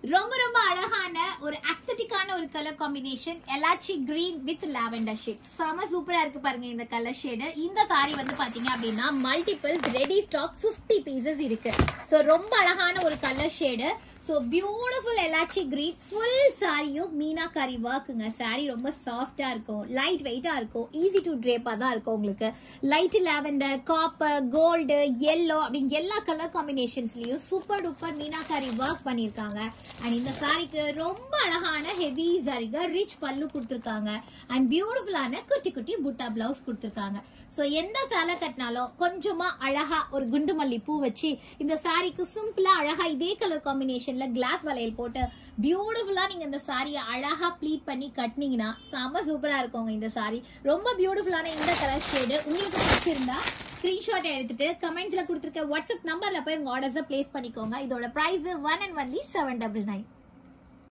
ரொம்ப ரொம்ப அழகான ஒரு அஸ்தட்டிக்கான ஒரு colour combination elaichi green with lavender shade செம சூப்பரா இருக்கு பாருங்க இந்த கலர் ஷேடு இந்த saree வந்து பாத்தீங்க அப்படின்னா மல்டிபிள்ஸ் ரெடி ஸ்டாக் 50 பீசஸ் இருக்கு ஸோ ரொம்ப அழகான ஒரு colour shade so beautiful elaichi green full சாரியும் மீனாக்காரி ஒர்க்குங்க சாரி ரொம்ப சாஃப்டா இருக்கும் லைட் வெயிட்டா இருக்கும் ஈஸி டு ட்ரேப்பா தான் இருக்கும் உங்களுக்கு light lavender copper gold yellow அப்படின்னு எல்லா கலர் காம்பினேஷன்ஸ்லயும் சூப்பர் டூப்பர் மீனாக்காரி ஒர்க் பண்ணியிருக்காங்க அண்ட் இந்த சாரிக்கு ரொம்ப அழகான ஹெவி சாரிங்க ரிச் பல்லு கொடுத்துருக்காங்க அண்ட் பியூட்டிஃபுல்லான குட்டி குட்டி புட்டா பிளவுஸ் கொடுத்துருக்காங்க ஸோ எந்த சேலை கட்டினாலும் கொஞ்சமா அழகா ஒரு குண்டு மல்லி பூ வச்சு இந்த சாரிக்கு சிம்பிளா அழகா இதே கலர் காம்பினேஷன்ல கிளாஸ் வளையல் போட்டு பியூட்டிஃபுல்லா நீங்க இந்த சாரியை அழகா ப்ளீட் பண்ணி கட்டினீங்கன்னா செம சூப்பரா இருக்குங்க இந்த சாரி ரொம்ப பியூட்டிஃபுல்லான இந்த கலர் ஷேடு உங்களுக்கு பிடிச்சிருந்தா ஸ்கிரீன்ஷாட் எடுத்துட்டு கமெண்ட்ஸ்ல கொடுத்துருக்க வாட்ஸ்அப் நம்பர்ல போய் உங்க ஆர்டர்ஸை பிளேஸ் பண்ணிக்கோங்க இதோட price one and only seven double nine